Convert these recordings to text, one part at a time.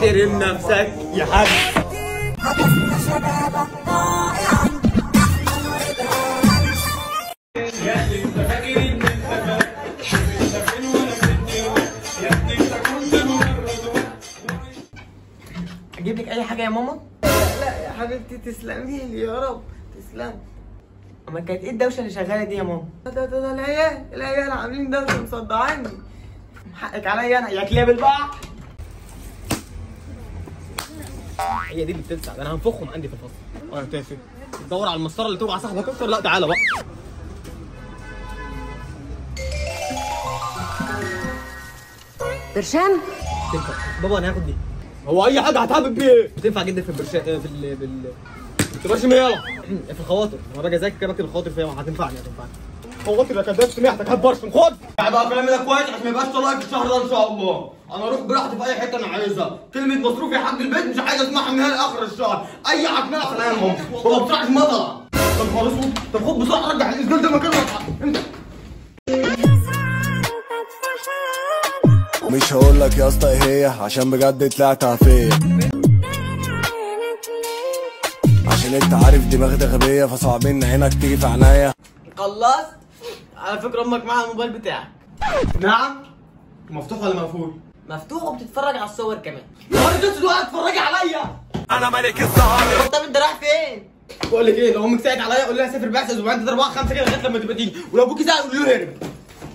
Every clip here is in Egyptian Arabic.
احترم نفسك يا حاج اجيب لك اي حاجه يا ماما لا يا حبيبتي تسلمي لي يا رب تسلمي اما كانت ايه الدوشه اللي شغاله دي يا ماما ده ده ده العيال العيال عاملين دوشه مصدعاني حقك عليا انا يا كلاب البحر هي دي اللي بتلسع ده انا هنفخهم عندي في الفصل وانا تافه تدور على المسطره اللي توقع صاحبك اكتر لا تعالى بقى برشام تنفع بابا انا هاخد دي هو اي حاجه هتعبك بيه بتنفع جدا في البرشا في ال بال تبقاش يلا في الخواطر لما باجي اذاكر كده بكتب الخواطر فيها هتنفعني هتنفعني خواطر يا كداب سمعتك هات برشم خد يعني بقى كلامي ده كويس عشان ما يبقاش طلاق الشهر ده ان شاء الله انا اروح براحتي في اي حته انا عايزها كلمه مصروف يا حاج البيت مش عايز اسمعها من هنا لاخر الشهر اي عكنانه عشان انام هو ما بتاعش مطلع طب خلاص طب خد بسرعه رجع الاسجال ده مكانه انت مش هقول لك يا اسطى ايه هي عشان بجد طلعت عفيه عشان انت عارف دماغي غبيه فصعب ان عينك تيجي في عينيا خلصت على فكره امك معاها الموبايل بتاعك نعم مفتوح ولا مقفول مفتوح وبتتفرج على الصور كمان نهار اسود وقاعد تتفرجي عليا انا ملك السهر طب انت رايح فين بقول لك ايه لو امك سالت عليا قول لها سافر بعث اسبوعين ثلاثه اربعه خمسه كده لغايه لما تبقى تيجي ولو ابوكي سال قول له هرب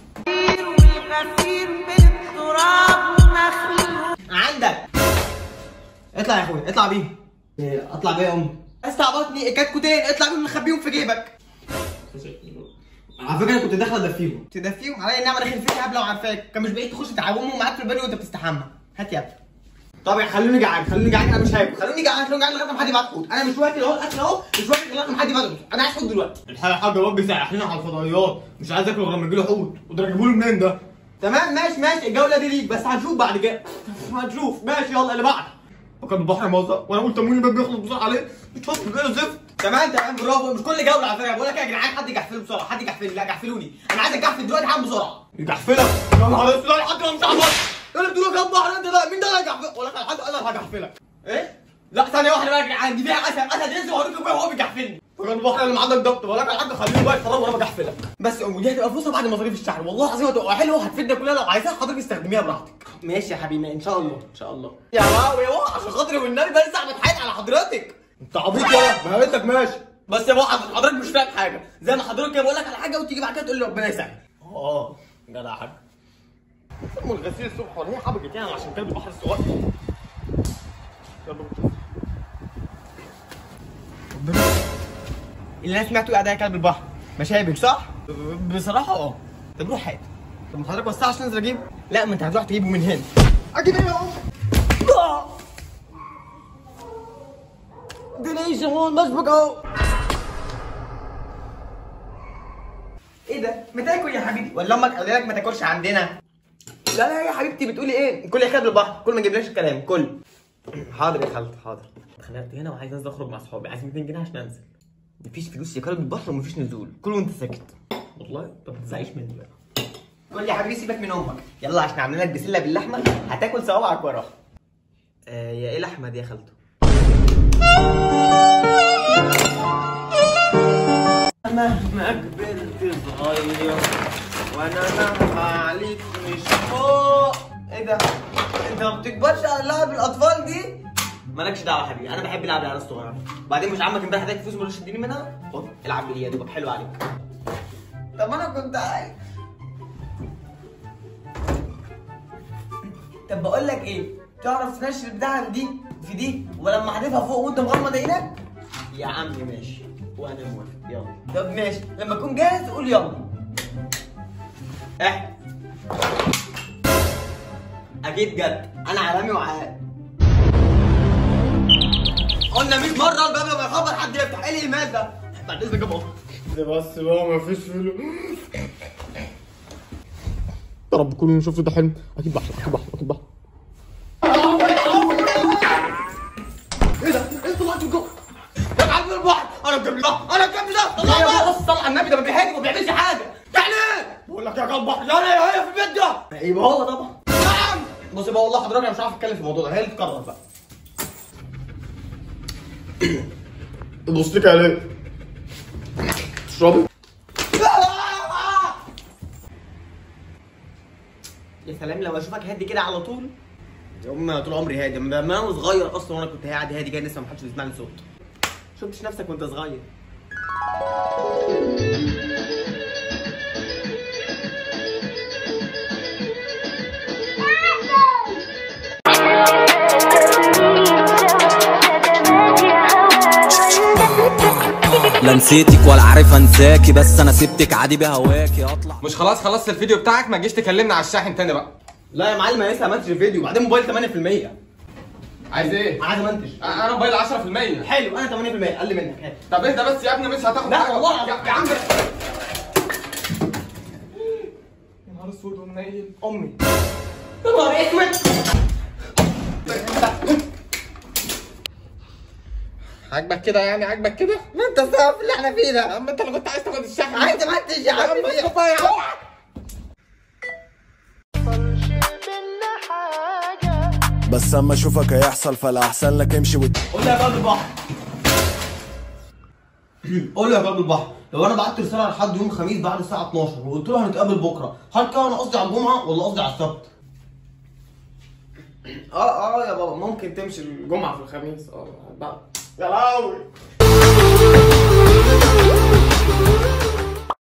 عندك اطلع يا اخويا اطلع بيه إيه، اطلع بيه يا امي استعبطني كتكوتين اطلع بيهم مخبيهم في جيبك على فكره انا كنت داخل ادفيهم تدفيهم عليا النعمه داخل فيك قبل وعارفاك كان مش بعيد تخش تعومهم معاك في البانيو وانت بتستحمى هات يا ابني طب خلوني جعان خلوني جعان انا مش هاكل خلوني جعان خلوني جعان لغايه ما حد يبعت حوت انا مش واكل اهو الاكل اهو مش واكل لغايه ما حد يبعت حوت انا عايز حوت دلوقتي الحاجه حاجه ربي سايحين على الفضائيات مش عايز اكل غير لما يجيله حوت وده اجيبه له منين ده تمام ماشي ماشي الجوله دي ليك بس هنشوف بعد كده هنشوف ماشي يلا اللي بعد وكان البحر موزع وانا قلت تموين الباب بيخلص بسرعه عليه بتفكر كده زفت تمام تمام برافو مش كل جوله على فكره بقول لك إيه يا جدعان حد يجحفله بسرعه حد يجحفل لا جحفلوني انا عايز اجحفل دلوقتي حالا بسرعه يجحفلك يا نهار اسود حد مش عارف انا بتقول لك بحر انت ده مين ده اللي هيجحفلك ولا كان حد قال لك هجحفلك ايه لا ثانيه واحده بقى يا جدعان دي فيها اسد اسد ينزل وهوريك ابويا وهو بيجحفلني فكان البحر اللي عندك ضبط ولا كان حد خليه بقى يتفرج وانا بجحفلك بس ودي هتبقى فلوسها بعد مصاريف الشهر والله العظيم هتبقى حلوه هتفيدنا كلنا لو عايزاها حضرتك استخدميها براحتك ماشي يا حبيبي ان شاء الله ان شاء الله يا واو يا واو عشان خاطري والنبي بقى لسه بتحايل على حضرتك انت عبيط يا ما قلت ماشي بس يا واو حضرتك مش فاهم حاجه زي ما حضرتك كده بقول لك على حاجه وتيجي بعد كده تقول لي ربنا يسهل اه جدع حاج ام الغسيل الصبح ولا هي حبكت يعني عشان كلب البحر الصغير يلا اللي انا سمعته قاعد كلب البحر مشابك صح؟ بصراحه اه طب روح هات طب ما حضرتك وسع عشان انزل اجيبه لا ما انت هتروح تجيبه من هنا اجيب ايه اهو جنيه هون مسبق اهو ايه ده؟ ما تاكل يا حبيبي ولا امك قال لك ما تاكلش عندنا لا لا يا حبيبتي بتقولي ايه؟ كل يا خالد البحر كل ما تجيبليش الكلام كل حاضر يا خالد حاضر اتخنقت هنا وعايز انزل اخرج مع اصحابي عايز 200 جنيه عشان انزل مفيش فلوس يا كلب البحر ومفيش نزول كل وانت ساكت والله طب ما تزعقش مني بقى قول لي يا حبيبي سيبك من امك يلا عشان عاملين لك بسله باللحمه هتاكل صوابعك وراها آه يا ايه لحمه دي يا خالته مهما كبرت صغير وانا مهما عليك مش فوق ايه ده انت ما بتكبرش على لعب الاطفال دي مالكش دعوه يا حبيبي انا بحب العب العيال الصغيره بعدين مش عمك امبارح اداك فلوس ما رضيتش تديني منها خد العب بلي يا دوبك حلو عليك طب انا كنت عايز طب بقول لك ايه تعرف تنشر البتاعه دي في دي ولما حدفها فوق وانت مغمض عينك يا عم ماشي وانا موافق يلا طب ماشي لما تكون جاهز قول يلا احنا اكيد جد انا عالمي وعال قلنا 100 مره الباب لما يخبط حد يفتح ايه الايمان ده بعد اذنك يا بابا ده بس بقى مفيش فلوس يا رب كلنا نشوف ده حلم اكيد بحلم اكيد بحلم اكيد بحلم ايه ده؟ ايه طلعت جوه؟ يا معلم البحر انا الجنب ده انا الجنب ده الله يا بص طلع النبي ده ما بيهاجم وما بيعملش حاجه يعني ايه؟ بقول لك يا جنب بحر يعني هي في البيت ده ايوه هو طبعا نعم بص بقى والله حضرتك انا مش عارف اتكلم في الموضوع ده هي اللي تقرر بقى بص لك عليه تشربي يا سلام لو اشوفك هادي كده على طول يا امي أنا طول عمري هادي ما انا صغير اصلا وانا كنت قاعد هادي كده لسه ما حدش بيسمع لي صوت شفتش نفسك وانت صغير لا نسيتك ولا عارف انساكي بس انا سبتك عادي بهواكي اطلع مش خلاص خلصت الفيديو بتاعك ما تجيش تكلمنا على الشاحن تاني بقى لا يا معلم انا لسه ما عملتش الفيديو وبعدين موبايل 8% عايز ايه؟ عايز امنتج انا موبايل 10% حلو انا 8% اقل منك هات طب اهدى بس يا ابني مش هتاخد لا حاجة. والله. يا يا عم يا نهار اسود ومنيل امي يا نهار اسود عاجبك كده يعني عاجبك كده؟ ما انت السبب في اللي احنا فيه ده اما انت اللي كنت عايز تاخد الشحن عايز امنتج يا يا عم عم اسكت بقى يا عم بس اما اشوفك هيحصل فلا احسن لك امشي وت... قول له يا باب البحر قول له يا باب البحر لو انا بعت رساله لحد يوم الخميس بعد الساعه 12 وقلت له هنتقابل بكره هل كده انا قصدي على الجمعه ولا قصدي على السبت؟ اه اه يا بابا ممكن تمشي الجمعه في الخميس اه بقى يا لهوي